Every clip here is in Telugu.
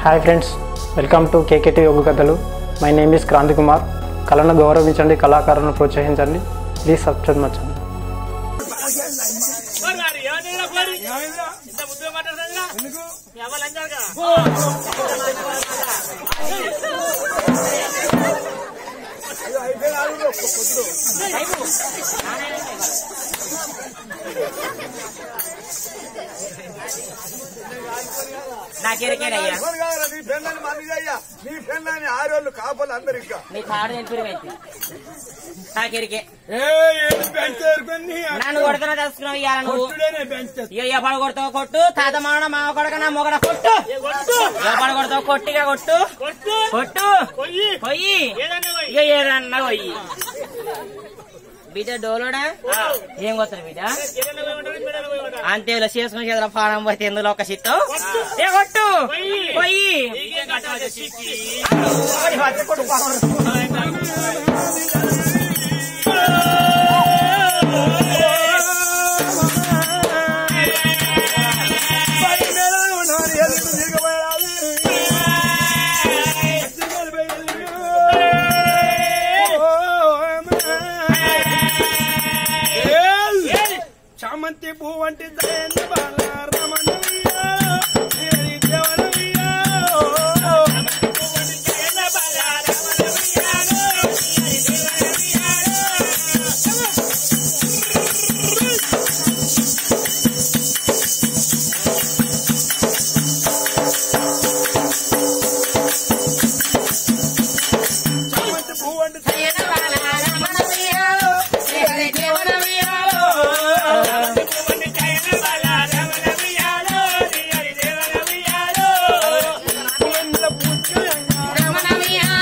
Hi friends welcome to KKT యోగ కథలు my name is Kranthi Kumar కళను గౌరవించండి కళాకారులను ప్రోత్సహించండి ప్లీజ్ సబ్స్క్రైబ్ మచ్చండి మరి ఏమన్నా మరి ఇంత ముద్దు మాట్లాడుతుందిరా మీ అవ్వ లంచారు కదా నాకెరికేనయ్యా ఎవరు కావాలా? నీ పెళ్ళని మనయ్యా నీ పెళ్ళని ఆరోళ్ళు కాపలు అందరు ఇంకా నీ తాడు తెలిపిరిమైతే నాకెరికే నన్ను కొడుతున్నా తెలుసుకున్నావు ఇయ్యాల నువ్వు ఇక ఏ పడ కొడతావు కొట్టు తాత మాన మావ కొడక నా మొగడ కొట్టు ఏ పడ కొడతావు కొట్టిగా కొట్టు కొట్టు కొట్టు పొయ్యి పొయ్యి ఏదన్నా పోయి ఇక ఏదన్నా పోయి బిడ్డ డోలోడా ఏం కొత్తారు బిడ్డ ఏదన్నా పోయి ఉంటాడు మీదన్నా పోయి ఉంటాడు అంతే ఇలా చేసుకుని చేతుల ఫారం పోతే ఎందులో ఒక చిత్తం ఏ కొట్టు పొయ్యి. పొయ్యి నీకేం కట్టాలి సిక్కి చామంతి పువ్వు అంటే దయన్న బాల రమణయ్య, ఏరి దేవరయ్య. చామంతి పువ్వు అంటే దయన్న పూజ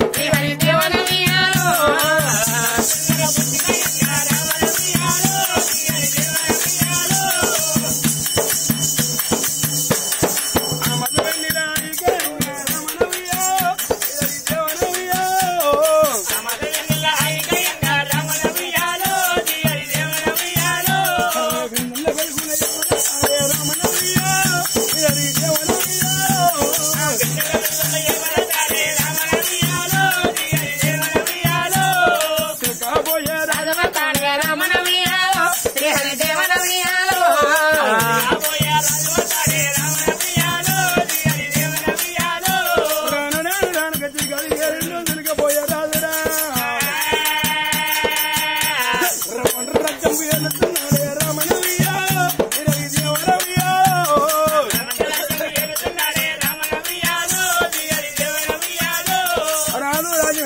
రాదు రాజు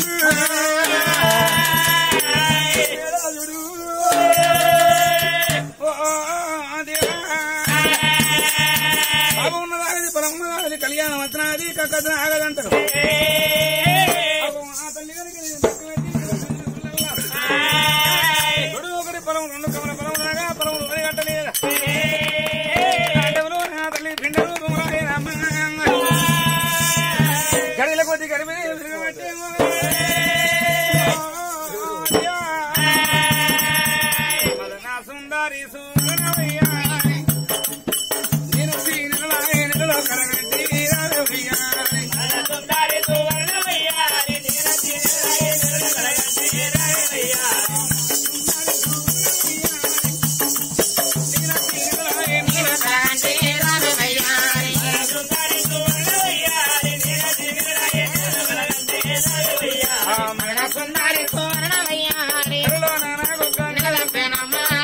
బాగున్నదాది పరమున్నదాది కళ్యాణం వచ్చినది కక్కన ఆగదంటారు ఆ తల్లి గారికి నేను పక్కన పెట్టి రెండు ఒకటి పొలం రెండు కమల పొలం రాగా పొలం ఒకటి కట్టలేదు అడవులు నా తల్లి పిండలు తుమ్మరాయి రామ. గడిల కొద్ది గడిపి తిరగబెట్టి మదన సుందరి సుందరమయ్య నేను సీనులాయ నిడలో కరగట్టి రారవయ్యాని. నేను సీనులాయ నిడలో కరలో నానాగొక్క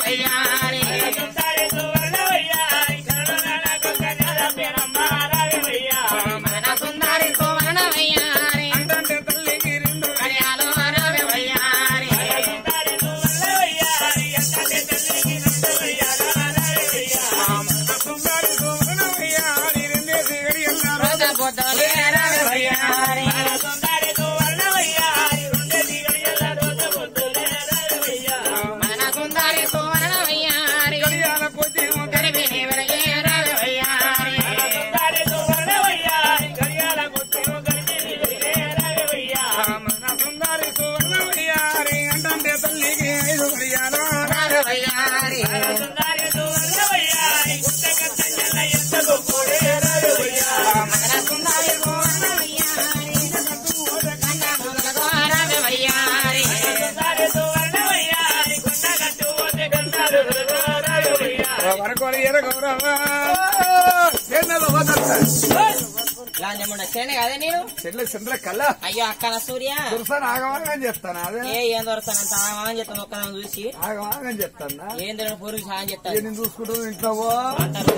అంతంటే తల్లికి రెండు సుందరి సువర్ణమయ్యాని రెండేసి గడియల్లారు గడియాల కొద్ది మన సుందరి సువర్ణమయ్యారి అంతంటే తల్లికి ఐదు గడియాలు సుందరి సువర్ణమయ్యారి గుట్టక చెల్లెల ఎంత గొప్పోడే రాఘవయ్య వీర గౌరవ ఎన్నెల వదలుతారు లాంజముండ చేనే కదే నేను చెల్లె చంద్ర కళ్ళ అయ్యో అక్కన సూర్య దుర్సాన్ ఆగమాగం చెప్తాను అదే ఏ ఏం దొరుకుతానంత ఆగమని చెప్తాను ఒక్కదాన్ని చూసి ఆగమాగం చెప్తానా ఏం తెలియని పూర్వకి సాయం ఏ చెప్తాను నేను చూసుకుంటూ ఇంట్లో అంటారు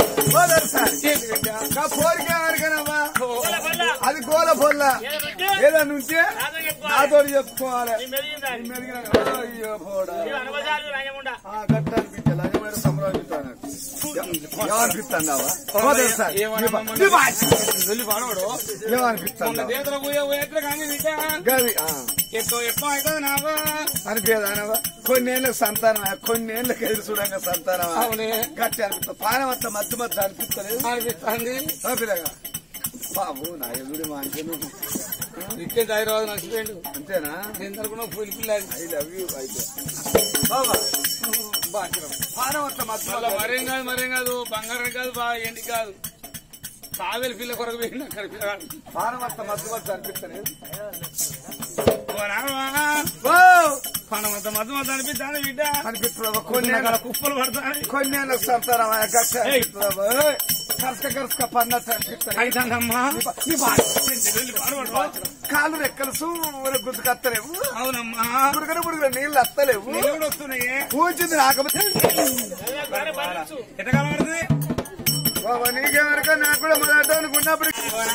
కోరిక ఎవరికైనావా పొల్ల, పొల్ల. అది గోల పొల్ల ఏదో పెట్టు. ఏదన్నా ఉంటే నాతో చెప్పుకోవాలి. నాతో చెప్పుకోవాలి నీ మెరిగిందని. ఈ మెరిగిన- అయ్యో పోడా. నీవు అనుభవాలు రాజముండా. ఆ, గట్ట అనిపించాలి అది మరి సంబరాలు ఏమనిపిస్తున్నావా మొదటిసారి. వెళ్ళి పాడవాడు ఏమనిపిస్తున్నా దేవతల పోయే పోయేట్లు కానీ బిడ్డ గది ఆ, ఎట్టో ఎట్టో అవుతుంది నాకు అనిపించదానవా కొన్నేళ్ళకి సంతానం కొన్నేళ్ళకి ఎదురు చూడంగా సంతానం అవునే గట్టి అనిపిస్తుంది పానం అంతా మధ్య మధ్య అనిపిస్తలేదు అనిపిస్తుంది ఆ పిల్లగా బాబు నా ఎదురు మా అంకెను ఇట్టే హైదరాబాద్ నచ్చిపోయిండు అంతేనా నేను తరపున పులి పిల్ల ఐ లవ్ యూ అయితే బాబా పానం అంతా మధ్య మళ్ళా మధ్య మరేం కాదు మరేం కాదు బంగారం కాదు బాగా ఏంటి కాదు సావేలు పిల్ల కొరకు పోయింది అక్కడ పిల్లగాడు పానం అంతా మధ్య మధ్య అనిపిస్తలేదు ఓ నాన్నమా, ఓ! పనమంత మధ్య మధ్య అనిపిస్తాను బిడ్డ అనిపిస్తుందా కొన్ని కొన్నేళ్ళ కుప్పలు పడతాయి కొన్నేళ్ళకి సంతానం గట్టి అనిపిస్తుందా ఓయ్! కరుసుక కరుసుక పన్నట్టు అనిపిస్తుంది అయితేనమ్మా నీ బాధ. వెళ్ళి పాడవాడు కాళ్ళు రెక్కలు సూర గుర్తుకత్తలేవు అవునమ్మా బుడగడ బుడగడ నీళ్ళు వస్తలేవు నీళ్ళు కూడా వస్తున్నాయి కూర్చుంది రాకపోతే వేరే భరించు. ఎట్ట కనబడుతుంది బాబా నీకెవరికో నాకు కూడా మొదట అనుకున్నప్పుడు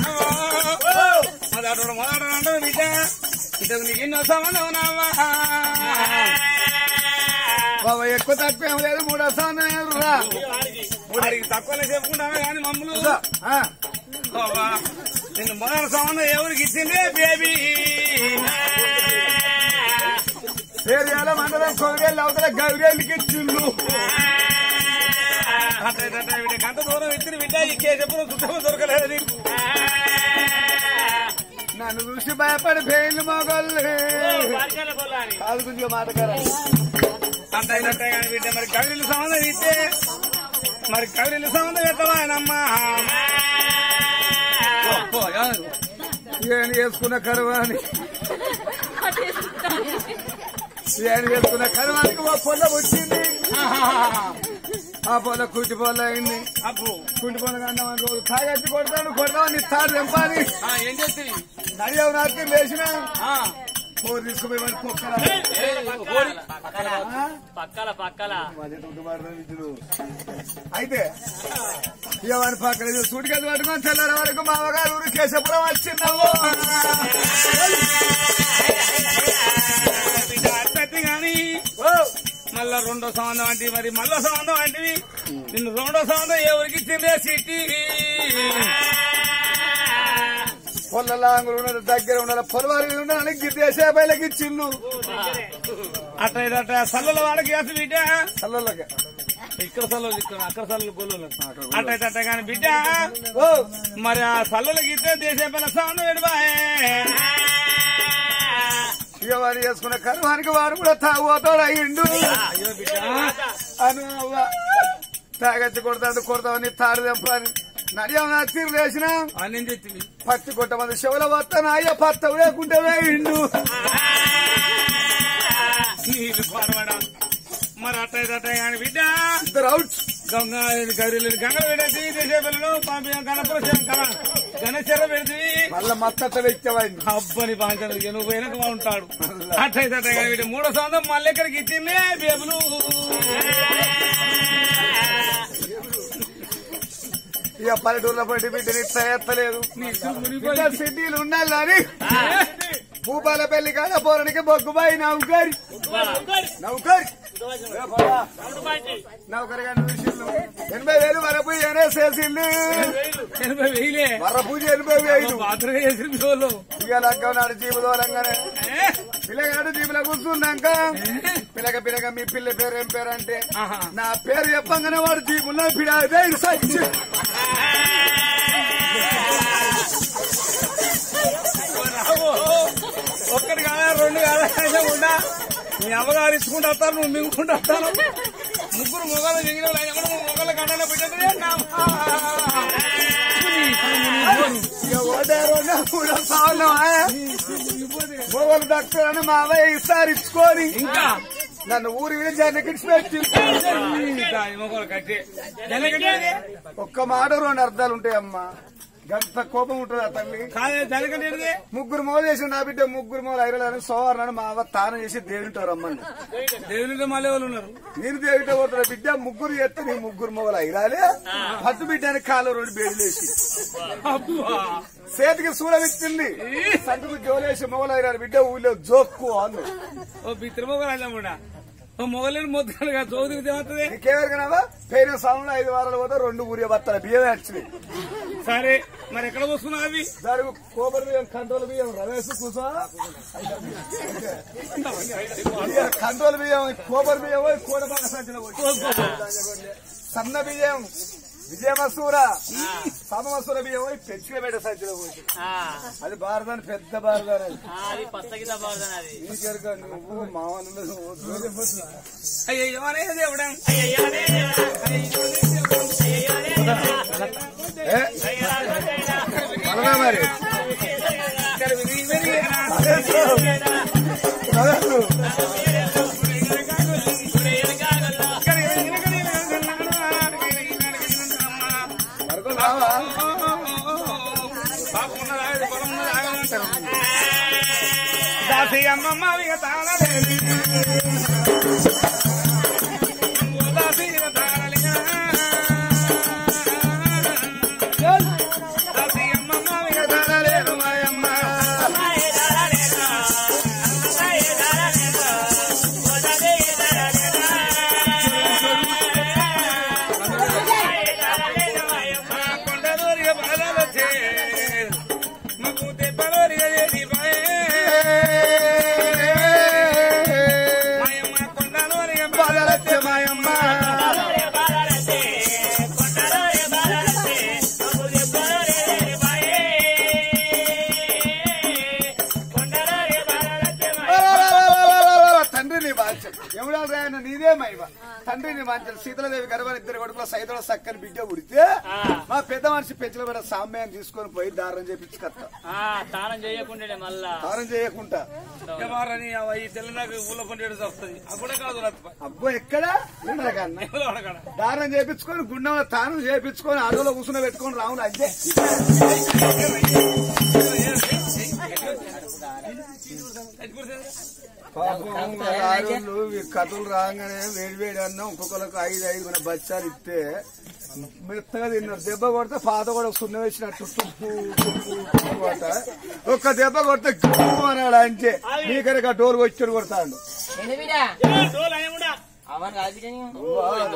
మొదట మొదట అంటే బిడ్డ ఇటు నీకు ఎన్నో సంబంధం ఉన్నావా బాబా ఎక్కువ తక్కువ ఏం లేదు మూడో సంవత్సరం రా వాడికి తక్కువనే చెప్పుకుంటామే కానీ మమ్మల్ని ఆ, బాబా నిన్ను మొదటి సంబంధం ఎవరికి ఇచ్చింది బేబీ ఏరియాలో మండలం కొరిగేళ్ళు అవతల గౌరేళ్ళకి ఇచ్చిండు గంట దూరం ఇచ్చిన బిడ్డ ఈ కేసప్పుడు సుఖం దొరకలేదు నీకు నన్ను చూసి భయపడి పేర్లు మగళ్ళు పారిజాల పొల్ల అని. కాదు కొంచెం మాటకారా అంత అయినట్టే కానీ బిడ్డ మరి కవిరిల్లు సంబంధం ఇస్తే మరి కవిరిల్లు సంబంధం పెట్టవా ఆయనమ్మా ఏం చేసుకున్న కరువాని ఏం చేసుకున్న కరువానికి మా పొల్ల వచ్చింది ఆ పొల కుట్టి పొల అయింది అప్పు కుట్టి పొల కన్నా రోజు తాగచ్చి కొడతాను కొడతాను నీ తాడు తెంపాలి ఆ, ఏం చేస్తుంది నడియవు నాటి లేచిన పోరు తీసుకుపోయి మరి కుక్కరా పక్కల పక్కల అయితే ఇవన్నీ పక్కన సూటికది పట్టుకొని తెల్లారి వరకు మామగారు ఊరు కేశపురం వచ్చిందమ్మో బిడ్డ అట్టట్టి కానీ మళ్ళా రెండో సంబంధం అంటే మరి మళ్ళా సంబంధం అంటే నిన్ను రెండో సంబంధం ఎవరికి ఇచ్చిందే సిట్టి పొల్లలాంగులు ఉన్నది దగ్గర ఉండాలి పొలవారి ఉండాలి గిద్దేసే బయలకి ఇచ్చిండు అట్ట ఇదట సల్లల వాడికి వేసి బిడ్డ చల్లలకి ఇక్కడ సల్లలు ఇక్కడ అక్కడ సల్లలు గొల్లు అట్ట ఇట్ట కానీ బిడ్డ ఓ మరి ఆ సల్లలకి ఇస్తే దేశే పైన సంబంధం పెడబాయే ఇవన్నీ చేసుకున్న కరువానికి వాడు కూడా తాగుతాడు అయ్యిండు అయ్యో బిడ్డ అని అవ్వ తాగచ్చి కొడతాడు కొడతామని తాడు తెంపని నడియం నా తీరు వేసిన అని చెప్తుంది పత్తి కొట్టమంది చెవుల వస్తాను అయ్యో పత్త వేకుంటే వేయిండు నీళ్ళు పాడబడా మరి అట్ట ఇదట కానీ బిడ్డ ఇద్దరు అవుట్ గంగా గౌరీలు గంగ పెడేసి దేశే పిల్లలు పంపి గణపుర గణేశ్వర పెడితే మళ్ళా మత్తత వ్యక్తమైంది అబ్బని పాంచను నువ్వు వెనక ఉంటాడు అట్లయితే అట్ట కానీ వీడు మూడో సంవత్సరం మళ్ళీ ఇక్కడికి ఇచ్చిందే బేబులు ఇక పల్లెటూరులో పట్టి బిడ్డని ఇట్లా ఎత్తలేదు బిడ్డ సిటీలు ఉండాలని భూపాల పెళ్లి కాడ పోరానికి బొగ్గుబాయి నౌకరి నౌకరి నౌకరి గారి విషయంలో ఎనభై వేలు వరపు ఏనేసేసింది ఎనభై వెయ్యిలే వర పూజ ఎనభై వేలు పాత్ర చేసిన వాళ్ళు ఇక లగ్గం నాడు జీపు దూరంగానే పిల్లగాడు జీపులో కూర్చున్నాక పిల్లగ పిల్లగ మీ పిల్ల పేరు ఏం పేరు అంటే ఆహా. నా పేరు చెప్పంగానే వాడు జీపుల్లో పిడాదే సచ్చి ఒక్కటి కాదా రెండు కాదా అయితే ఉండా మీ అమ్మగారు ఇచ్చుకుంటూ వస్తారు నువ్వు మింగుకుంటూ వస్తాను ముగ్గురు మొగలు మిగిలిన వాళ్ళు ఎవరు మొగల కంటనే పెట్టదే ఇక ఒకటే రెండు మూడో సార్లు మొగలు డాక్టర్ అని మా అవయ్య ఇస్తారు ఇచ్చుకొని ఇంకా నన్ను ఊరి మీద జనకిడిచిపెట్టి మొగలు కట్టి జనకట్టేది ఒక్క మాట రెండు అర్థాలు ఉంటాయమ్మా గంత కోపం ఉంటుంది ఆ తల్లి కాదే జనకట్టేది ముగ్గురు మోలు చేసి నా బిడ్డ ముగ్గురు మోలు ఐరలని సోమవారం మా అవ్వ తానం చేసి దేవునితో రమ్మని దేవుని మళ్ళీ వాళ్ళు ఉన్నారు నేను దేవుడితో పోతున్నా బిడ్డ ముగ్గురు చేస్తే నీ ముగ్గురు మొగలు ఐరాలే పట్టు బిడ్డని కాలు రెండు బేడులేసి అబ్బా. చేతికి సూలం ఇచ్చింది సంతకు జోలేసి మొగలు ఐరాలు బిడ్డ ఊళ్ళో జోక్కు అన్ను ఓ బిత్ర మొగలు అన్నమాట ఓ మొగలేని మొత్తాలుగా చౌదరికి ఏమవుతుంది నీకేమనుకున్నావా పోయిన సమయంలో ఐదు వారాలు పోతే రెండు ఊరే బత్తాలు బియ్యమే వచ్చింది సరే మరి ఎక్కడ వస్తున్నావు అవి దానికి కోబరి బియ్యం కంట్రోల్ బియ్యం రమేష్ కూసా కంట్రోల్ బియ్యం కోబరి బియ్యం పోయి కోడబాగ సంచిన పోయి సన్న బియ్యం విజయమసూర సమమసూర బియ్యం పోయి పెంచుకబెట్ట సంచిన పోయి అది భారతాన్ని పెద్ద భారతాన్ని అది పచ్చగిత బాగుంది అది నీకెరక నువ్వు మామూలు అయ్యో ఏమనేది ఎవడం మనగా మరి వరకు రావా దాసి అమ్మమ్మ ఇక తాళలేదు దాసి ఇక తాళలిగా దాసి అమ్మమ్మ ఇక తాళలేదు మాయమ్మ మా కొండలూరిగా బాలలొచ్చే మాకు తెప్పలూరిగా చేసి పాయే మాయమ్మ కొండలూరిగా బాలలొచ్చే మాయమ్మ తండ్రి నీ బాధ్యం ఎవడా రాయన నీదే మైవ తండ్రి నీ బాధ్యం సీతలదేవి గర్భాలు ఇద్దరు కొడుకుల సైతుల సక్కని బిడ్డ ఉడితే మా పెద్ద మనిషి పెంచిన బిడ్డ సామ్యాన్ని తీసుకొని పోయి దారం చేపించుకొస్తా తానం చేయకుండా మళ్ళా దారం చేయకుండా ఎవరని ఈ తెల్లనాకు ఊళ్ళో పండుగ వస్తుంది అప్పుడే కాదు రత్ప అబ్బో ఎక్కడ కన్నా ఎవరు అడగడ దారం చేపించుకొని గుండంలో తానం చేపించుకొని అడవిలో కూర్చుని పెట్టుకొని రావును అంతే పాపం మా రాజులు ఈ కథలు రాగానే వేడి వేడి అన్నం ఒక్కొక్కరికి ఐదు ఐదు మన బచ్చాలు ఇస్తే మెత్తగా తిన్నారు దెబ్బ కొడితే పాత కూడా సున్న వేసినట్టు తుప్పు తుప్పు తుప్పు అంట ఒక్క దెబ్బ కొడితే గుమ్ము అన్నాడు అంతే నీకనక డోర్ వచ్చాడు కొడతాడు అవన్నీ కాదు బిడ్డ నీవు.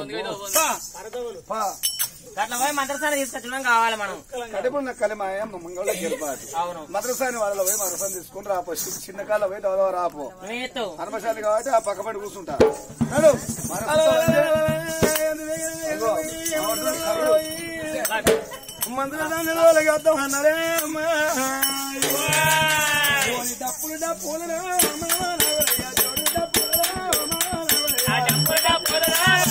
పా అట్లా పోయి మంత్రసారి తీసుకొచ్చడం కావాలి మనం కడుపున్న కలిమాయ మంగళ గెలిపాడు అవును మద్రసాని వాళ్ళ పోయి మద్రసాని తీసుకుని రాపో చి- చిన్న కాళ్ళ పోయి దవదవ రాపో నువ్వు ఎత్తు హనుమశాలి కాబట్టి ఆ పక్క పడి కూర్చుంటా నడు. ఇదిగో, ఆవిడతోని కర్రలు. మందుల దండలు వాళ్ళకి వద్దాం అన్నారే అమ్మా. ఓని డప్పులు డప్పులు రా అమ్మా, నవలయ్య, జోడు డప్పులు రా అమ్మా, నవలయ్య.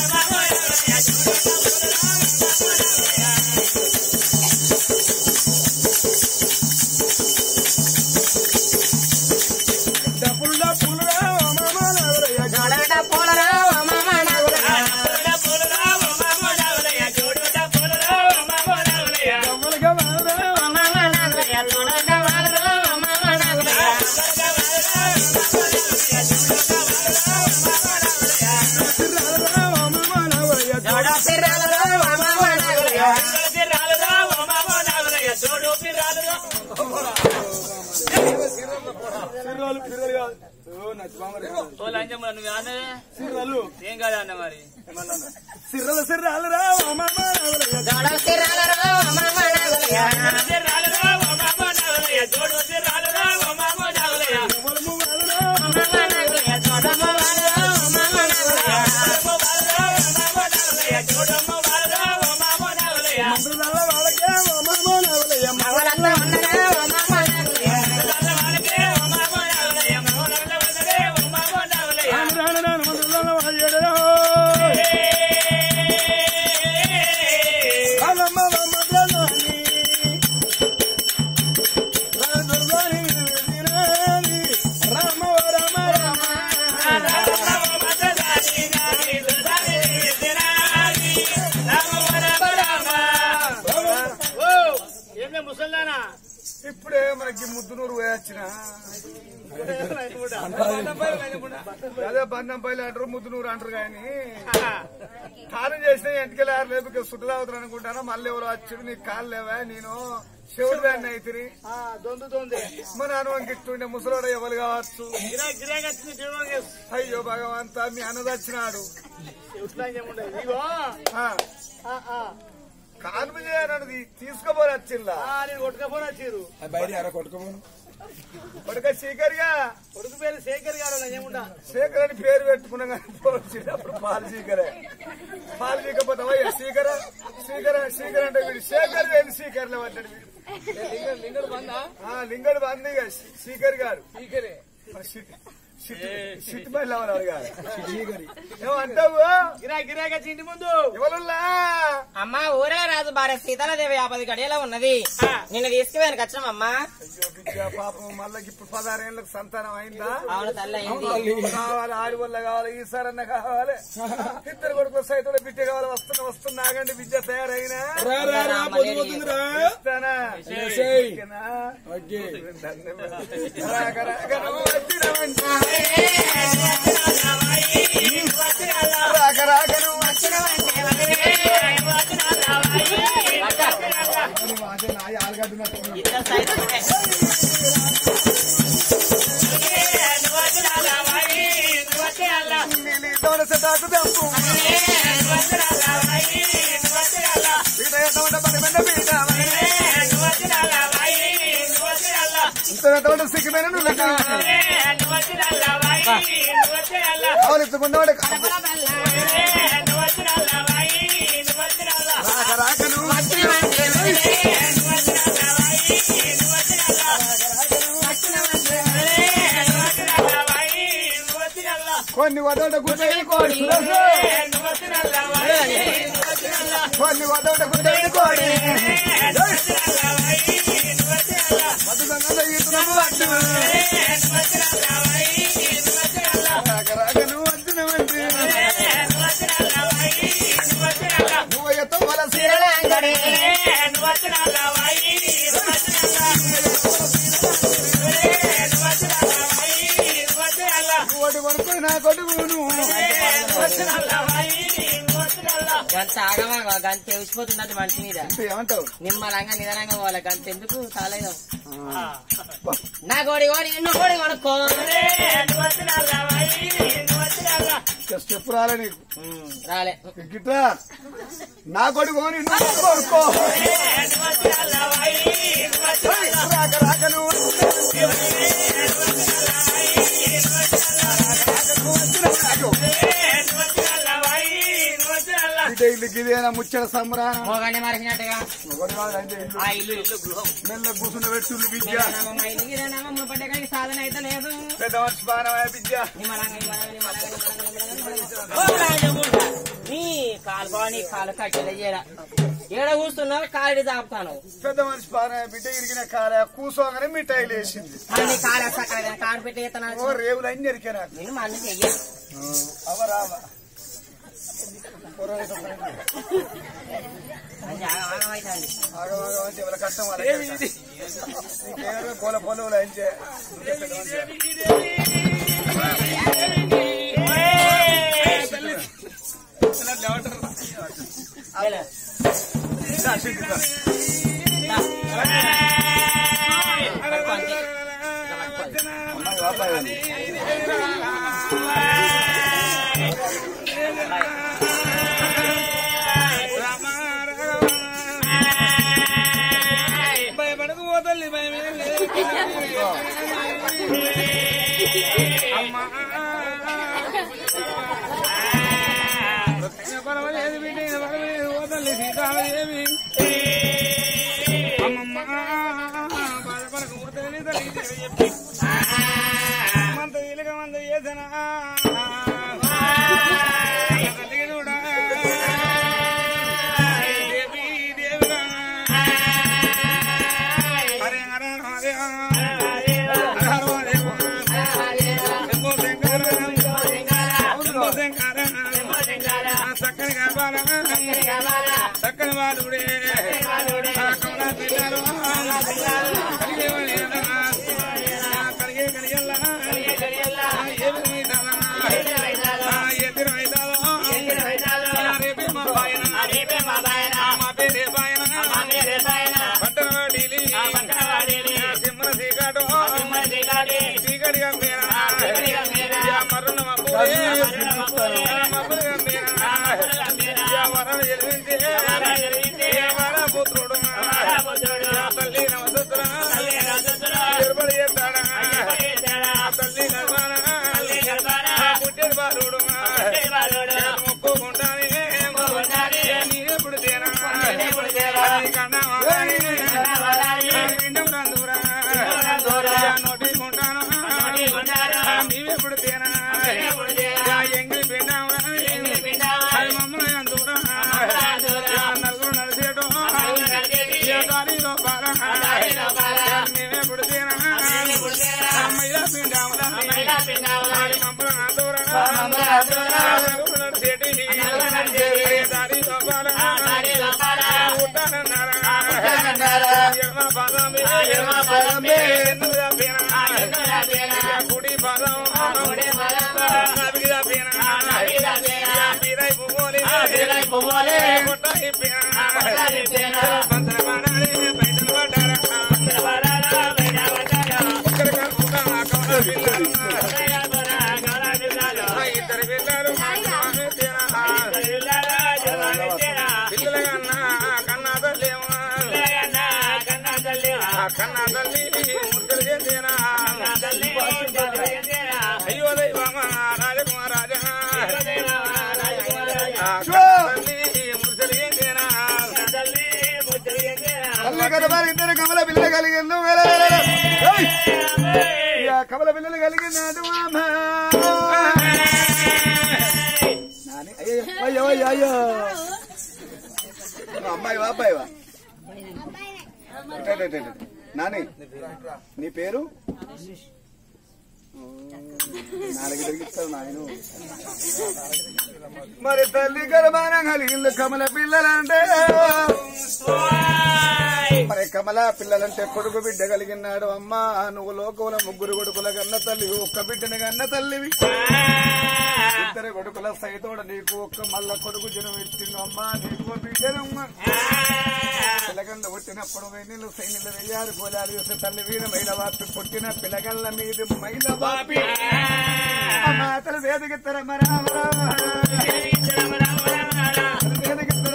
డప్పులు డప్పులు రా అమ్మా, నవలయ్య, జోడు డప్పులు గవాలు రా అమ్మా, సిర్రాలు రా అమ్మా, నవలయ్య, జోడు సిర్రాలు సిర్రాలు కాదు ఓ, నచ్చి మామరే. సిర్రాలు ఏం కాదు అన్న మరి సిర్రలు సిర్రాలు రా అమ్మమ్మ నవలయ్య. మువ్వలు మువ్వలు రా మందుల వాళ్ళకే అమ్మమ్మ నవలయ్య. రాను రాను రాను మందుల వాళ్ళ ఏడరా. అమ్మమ్మ అమ్మమ్మ రాని. రాను రాను ముసల్దానా ఇప్పుడే మనకి ముద్దునూరు పోయొచ్చిన అదే బంధంపల్లి అంటారు ముద్దునూరు అంటారు కానీ తాను చేసిన ఎంటికలు ఆరు లేపు సుట్టు తాగుతారు అనుకుంటాను మళ్ళీ ఎవరో వచ్చారు నీకు కాళ్ళు లేవా నేను శివుడు దాన్ని అయితే దొందుతోంది మన అనుభవం ఇట్టుండే ముసలోడు ఎవరు కావచ్చు గిరా గిరాకి వచ్చింది తిరుమలకి అయ్యో భగవంతా మీ అన్న చచ్చినాడు ఉండదు ఇగో ఆ, ఆ, ఆ. కాన్పు చేయనది తీసుకోపోరు వచ్చిందా ఆ, నేను కొట్టుకపోని వచ్చిర్రు బయట ఎర కొట్టుకోమను కొడుక శీకర్గా కొడుకు పేరు శేఖర్ గారు ఏముండా శేఖర్ అని పేరు పెట్టుకున్నా కానీ పోల్చినప్పుడు పాలు శీకరే పాలు చీకపోతావా శీకర శీకర శీకర్ అంటే వీడు శేఖర్ వేలు శీకర్లో పడ్డాడు వీడు లింగడు బందా ఆ, లింగడు బంది శీకర్ గారు శీకరే సిట్ బయలు ఎవరు గారు ఏమంటావు గిరా గిరాకి వచ్చి ఇంటి ముందు ఎవరుల్లా అమ్మా ఊరే రాజు భార్య సీతాలదేవి యాభై గడియలో ఉన్నది నిన్న తీసుకుపోయాను కచ్చమమ్మా అయ్యో బిడ్డ పాపం మళ్ళీ ఇప్పుడు పదహారేళ్ళకి సంతానం అయిందా అవును తల్లి అయింది కావాలి ఆడి వల్ల కావాలి ఈసారన్న కావాలి ఇద్దరు కొడుకు సైతం బిడ్డ కావాలి వస్తున్నా వస్తున్నా ఆగండి విద్య తయారైనా రా రా రా పొద్దుపోతుందిరా ఇస్తానా? చేసేయ్. ఓకేనా? ఓకే రాగ రాగ నువ్వు వచ్చినవంట. రాగ రాగ నువ్వు వచ్చినవంటే అదే నాయ ఆలుగడ్డ ఇద్దరు సైతం నీలి దోడస దాకు దంపు పీట ఎటువంటి పని మీద పీట ఇంత ఎటువంటి సిగ్గుమైన నువ్వు కావలిస్తుకున్నవాడు రాక రాక నువ్వు కొన్ని వదోట గుడ్డని కోడి కొన్ని వదోట గుడ్డని కోడి మధు సంగంలో ఈతున్నము వడ్డు రాక రాక నువ్వు వచ్చినవంటే నువ్వు ఎత్తో వల సీరలాంగడి నువ్వు వరకు నా కొడుకును గంట ఆగమా గంట తెలిసిపోతున్నది మనిషి మీద ఏమంటావు నిమ్మలంగా నిదానంగా పోవాలి గంట ఎందుకు చాలేదు నా గోడి గోడి ఎన్నో గోడి కొనుక్కో స్టెప్ రాలే నీకు ఉమ్, రాలే గిట్రా నా కొడుకు అని నువ్వు కొడుకో రాక రాక నువ్వు ఇదే ఇల్లు గిదేనా ముచ్చట సంబరాన మోగండి మరిచినట్టుగా ఆ ఇల్లు మెల్ల కూర్చున్న పెట్టుళ్ళు విద్య మా ఇల్లు గిరేనామా మునుపడ్డ కానీ సాధన అయితే లేదు పెద్ద మనిషి బాణమే విద్య నిమ్మలంగా నిమ్మలంగా నిమ్మలంగా నిమ్మలంగా నిమ్మలంగా ఓ రాజగుండ. నీ కాలు బాగా నీ కాలు కట్టెలు చేయరా ఏడ కూర్చున్నావు కాలు చాపుతాను పెద్ద మనిషి బాణమే బిడ్డ ఇరిగిన కాలే కూసోగానే మిఠాయిలు వేసింది నీ కాలు సక్కగా కాలు పెట్టి ఎత్తనాడు ఓ రేవులు అన్ని ఎరికే నాకు నేను మా అన్న చెయ్య అవరావా అని ఆగమైతుంది ఆగమాగం అంటే ఎవరి కష్టం వాళ్ళకి నీకేమో పొల పొలవులు అయితే వెళ్ళు. దా. పట్టుకో అంతే. ఇలా పట్టుకో. భయపడకు పోతల్లి భయమే లేదు. అమ్మా పర్వాలేదు బిడ్డ పర్వాలేదు పోతల్లి సీతాదేవి అమ్మమ్మ బాధపడకు పోతల్లి తల్లి చెప్పి మంత ఇలుగ మంద చేసిన తల్లి కూడా దేవి దేవిరా హరే హర హరే హర హర హరే శంభో శంకర శంభో శంకర చక్కని కాపాల చక్కని బాలుడే కమల పిల్లలు దిగుడిగా మీరా యా మరణ మబ్బులే మబ్బులుగా మీరా యా వరణ ఎలివింది యా వర పుత్రుడు యా తల్లి నమసుత్ర ఎరుబడి చేస్తాడా తల్లి నర్మాన పుట్టిన బాలుడు మొక్కుకుంటానే నీరెప్పుడు తేనా కన్నా విండం రందురా నోటి కొంటాను నీవెప్పుడు తేనా ఎంగిలి పిండామురా అది మమ్మల్ని అందురా నలుగురు నడిచేటో దారిలో బాల నీవెప్పుడు తేనా అమ్మయ్య పిండామురా అది మమ్మల్ని అందురా నలుగురు నడిచేటి దారిలో బాల ఉంటానన్నారా ఎడమ పాదమే ఎడమ పాదమే ఎన్నురా పేనా కుడి పాదం నవిగిరా పేనా వీరై పువ్వులే కొట్టాయి పేనా పంతల పడాలి బయటలు పడ్డారా ఒక్కరి కలుపుతా కమల పిల్లలు ఇద్దరు పిల్లలు పిల్లల కన్నా కన్నా తల్లేమో కన్నా తల్లి ముద్దలు చేసేనా అయ్యో దైవమా రాజకుమార్ రాజా తల్లి ముద్దలు చేసేనా తల్లి కడబారి ఇద్దరు కమల పిల్ల కలిగింది కమల పిల్లలు కలిగినాడు అమ్మా. నాని అయ్యో అయ్యో అయ్యో అయ్యో నువ్వు అమ్మాయివా అబ్బాయివా ఇటు, ఇటు, ఇటు, ఇటు. నాని నీ పేరు నాలుగు తిరిగిస్తావు నాయను మరి తల్లి గర్భానం కలిగింది కమల పిల్లలంటే మరి కమల పిల్లలంటే కొడుకు బిడ్డ కలిగినాడు అమ్మా నువ్వు లోకంలో ముగ్గురు కొడుకుల కన్న తల్లి ఒక్క బిడ్డని కన్న తల్లివి ఇద్దరు కొడుకుల సైతోడ నీకు ఒక్క మల్ల కొడుకు జనం ఇచ్చిండు అమ్మా నీకు బిడ్డనమ్మా పిల్లగల్ల పుట్టినప్పుడు వెన్నీళ్ళు సైన్యులు వెయ్యారు గోదాలు చూస్తే తల్లి వీర మైల వాపి పుట్టిన పిల్లగల్ల మీద మైల వాపి మాతలు వేదికిత్తర మరామ వేదికిత్తర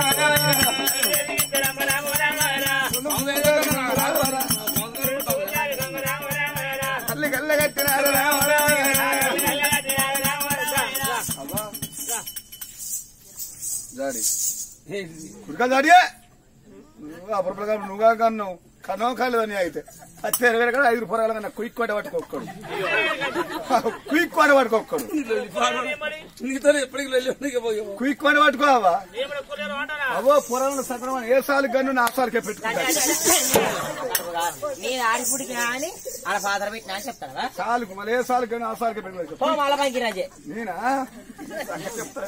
తల్లి గల్ల కట్టినారు జాడి కుడుక జాడియే నువ్వు అప్పుడు నువ్వుగా కన్నావు కన్నో కాలేదు అని అయితే పచ్చి ఇరవై కూడా ఐదు పొరాల కన్నా కుయిక్ కోట పట్టుకోక్కడు కుయిక్ కోట పట్టుకోక్కడు నీతో ఎప్పటికి వెళ్ళి పోయావు కుయిక్ కోట పట్టుకోవా అవో పొరాలను సక్రమం ఏ సాలు గన్ను నా సార్కే పెట్టుకుంటా నేను ఆడిపుడికి అని ఆడ ఫాదర్ పెట్టినా అని చెప్తాడా సాలుకు మళ్ళీ ఏ సాలు గన్ను ఆ సార్కే పెట్టుకుంటా పో మళ్ళా పైకి రాజే నేనా చెప్తా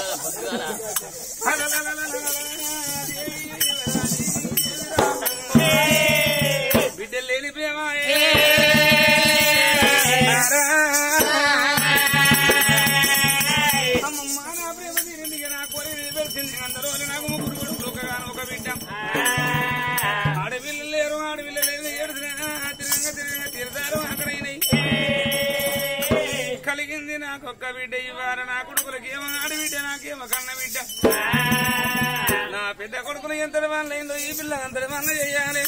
బిడ్డ లేని ప్రేమ అమ్మమ్మ నా ప్రేమ తీరింది నా కోరి తెలిసింది అందరూ నాకు ముగ్గురు కొడుకులు ఒకగాను ఒక బిడ్డ ఆడపిల్లలు లేరు ఆడపిల్లలు లేరు ఏడుతున్నా తిరగంగా తిరగంగా తీరుతారు అక్కడైనాయి కలిగింది నాకొక్క బిడ్డ ఇవ్వారు నా కొడుకులకేమో ఆడబిడ్డ నాకేమో కన్న బిడ్డ నా పెద్ద కొడుకులు ఎంతటి వాళ్ళైందో ఈ పిల్ల అంతటి వాళ్ళ చెయ్యాలి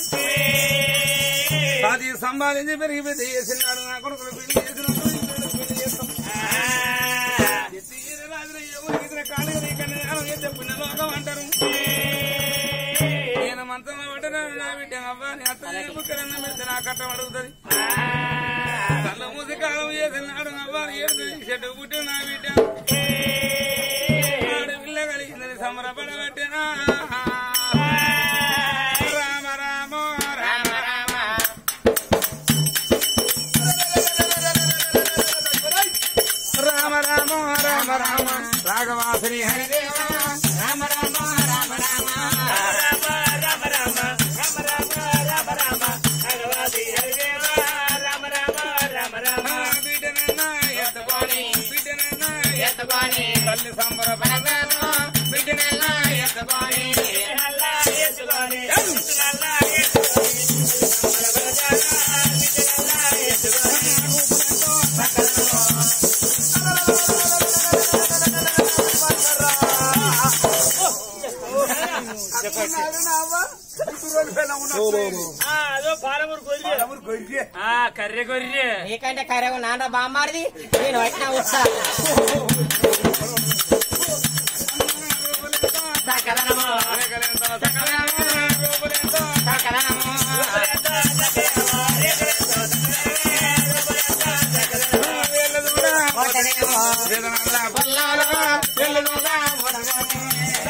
అది సంపాదించి పెరిగి పెద్ద చేసినాడు నా కొడుకులు పెళ్లి చేసినప్పుడు ఈ పిల్లలకు పెళ్లి చేస్తాం ఎత్తి ఈర రాజుల ఎవరు ఇతర కాళ్ళు నీకన్నా నేరం ఎత్తే పుణ్యలోకం అంటారు నేను మంచంలో పడ్డాను నా బిడ్డ అవ్వాలి అత్త బుక్కడన్న పెడితే నా కట్టం అడుగుతుంది కళ్ళ మూసి కాలం చేసినాడు అవ్వాలి ఏడు చెట్టు పుట్టి నా బిడ్డ ఆడు పిల్ల కలిగిందని సంబరపడబట్టినా రామ రామ రామ రామ రామ రామ రామ రామ రాఘవాసరి హరిదేవ రామ రామ రామ రామ బిడ్డనన్నా ఎత్తుకొని బిడ్డనన్నా ఎత్తుకొని తల్లి సంబరపడతాను బిడ్డనన్నా ఎత్తుకొని ఉన్నట్టు ఆ, అదో పాలమూరు గొర్రె ఎవరు గొర్రె ఆ కర్రె గొర్రె నీకంటే కరెవు నాన్న బామ్మారిది నేను వచ్చిన వస్తా సకలనము, రేఖలెంత సకలము, రూపులెంత సకలనము. వేళ్ళ దూర ఒకటేమో వేదనల్ల పుల్లాలు, ఎల్లుగా ఉడగని.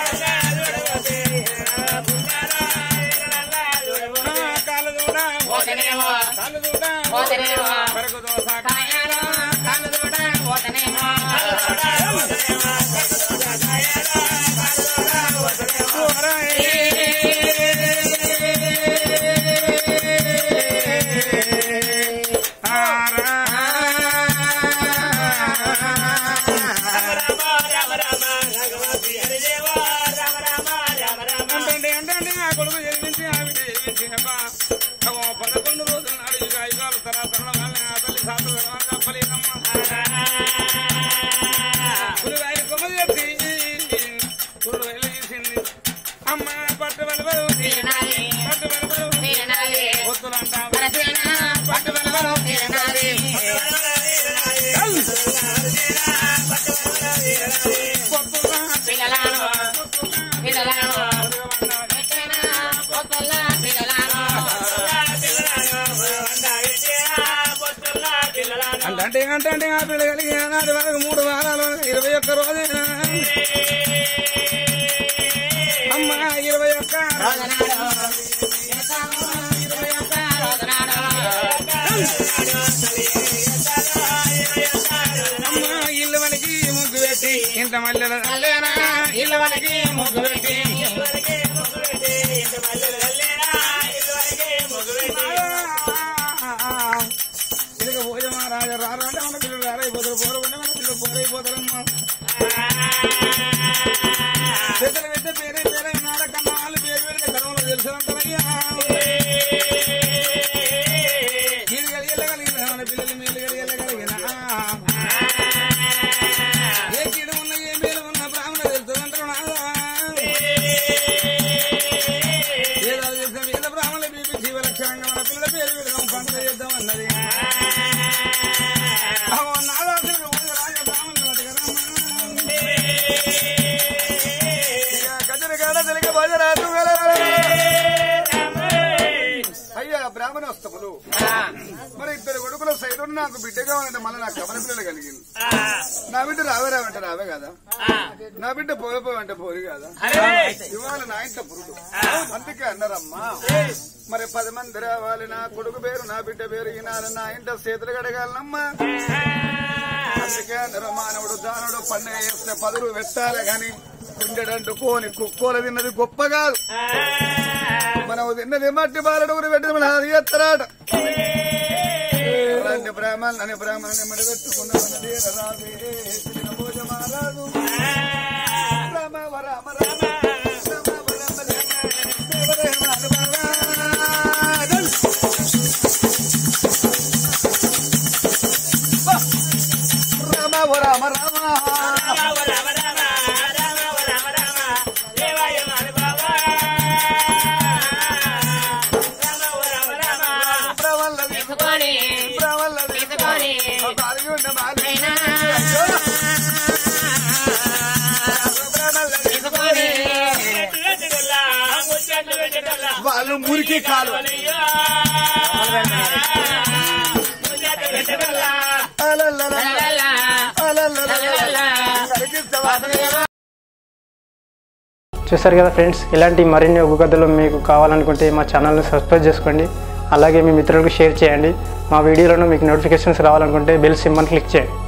కాళ్ళ దూర ఒకటేమో కాళ్ళ దూర ఒకటేమో కరకు దోస కాయాలు, కన్నుదూడ, ఒకటేమో అంటే అంటే ఆ కొడుకు జన్మించి ఆ బిడ్డ జన్మించి అబ్బా అగో పదకొండు రోజుల నాడు ఇక ఐదారు తర్వాత ఆ తల్లి సాధు ఫలితమ్మ గురువారి కొమ్మ చెప్పి గురువారి చేసింది అమ్మ పట్టు వెలవరు తిరణాలి, పట్టు వెలవరు తిరణాలి, పొత్తులంట వరసేన, పట్టు వెలువలు తిరణాలి. పొత్తుల పిల్లలను, పిల్లలను, ఎక్కన పొత్తుల పిల్లలను. అంటే అంటే అంటే ఆ పిల్ల కలిగి నాటి వరకు మూడు వారాలు ఇరవై ఒక్క రోజైనా అమ్మ ఇరవై ఒక్క రోజునాడు, చేస్తాము ఇరవై ఒక్క రోజునాడు. అమ్మ ఇల్లు మనకి ముగ్గు పెట్టి ఇంత మల్లెల కళ్యాణ ఇళ్ళ వాళ్ళకి ముగ్గు పెట్టి ఇదిగ భోజమా రాజా రారు అంటే మన పిల్లలు రారైపోతారు పోరు అంటే మన పిల్లలు పోరైపోతారమ్మా పెద్దలు పెద్ద పేరే పేరే నాడ కన్నా వాళ్ళు పేరు పెడితే కర్మలో తెలుసు అంటారయ్యా ఇది కలిగెళ్ళగలిగిన మన పిల్లలు మేలు కలిగెళ్ళగలిగిన ఏ కీడు ఉన్న ఏ మేలు ఉన్న బ్రాహ్మణ తెలుస్తుంది అంటారు నాదా ఏదో చేద్దాం ఏదో బ్రాహ్మణ బీపీ జీవలక్షణంగా మన పిల్లల పేరు పెడదాం పండుగ చేద్దాం అన్నది అవో నాదా అసలు ఊరు రాజ బ్రాహ్మణులు అటు కదమ్మా. ఇక కజరగాడ తెలుగు భజరాజు అయ్యా బ్రాహ్మణోస్తములు మరి ఇద్దరు కొడుకుల సైడు నాకు బిడ్డగా ఉన్నది మళ్ళీ నాకు కమల పిల్లలు కలిగింది నా బిడ్డ రావే రావంటే రావే కదా నా బిడ్డ పోయే పోవంటే పోరు కదా ఇవాళ నా ఇంట పురుడు అందుకే అన్నారమ్మా మరి పది మంది రావాలి నా కొడుకు పేరు నా బిడ్డ పేరు ఈనాడు నా ఇంట చేతులు గడగాలనమ్మా అందుకే అన్నారు మానవుడు దానుడు పండుగ చేస్తే పదులు పెట్టాలి గాని కుండెడంటు కోని కుక్కోలు తిన్నది గొప్ప కాదు మనం తిన్నది మట్టి బాలడు ఊరు పెట్టి మన అది ఎత్తరాట అలాంటి బ్రాహ్మణులని బ్రాహ్మణుని మెడ పెట్టుకున్నది రాదే చిన్న భోజమారాదు రామ వ రామ రామ రామ వ రామ దేవ దేవ రామ రామ వ రామ రామ ప్రవల్లది తీసుకొని ప్రవల్లది తీసుకొని బాలిగి ఉన్న బాలి అయినా ప్రవల్లది తీసుకొని వాళ్ళు మురికి కాలు అలల్లల, లలలా, అలల్లల, లలలా. సరిగిస్తావా? చూసారు కదా ఫ్రెండ్స్ ఇలాంటి మరిన్ని ఒగ్గు కథలు మీకు కావాలనుకుంటే మా ఛానల్ని సబ్స్క్రైబ్ చేసుకోండి అలాగే మీ మిత్రులకు షేర్ చేయండి మా వీడియోలను మీకు నోటిఫికేషన్స్ రావాలనుకుంటే బెల్ సింబల్ క్లిక్ చేయండి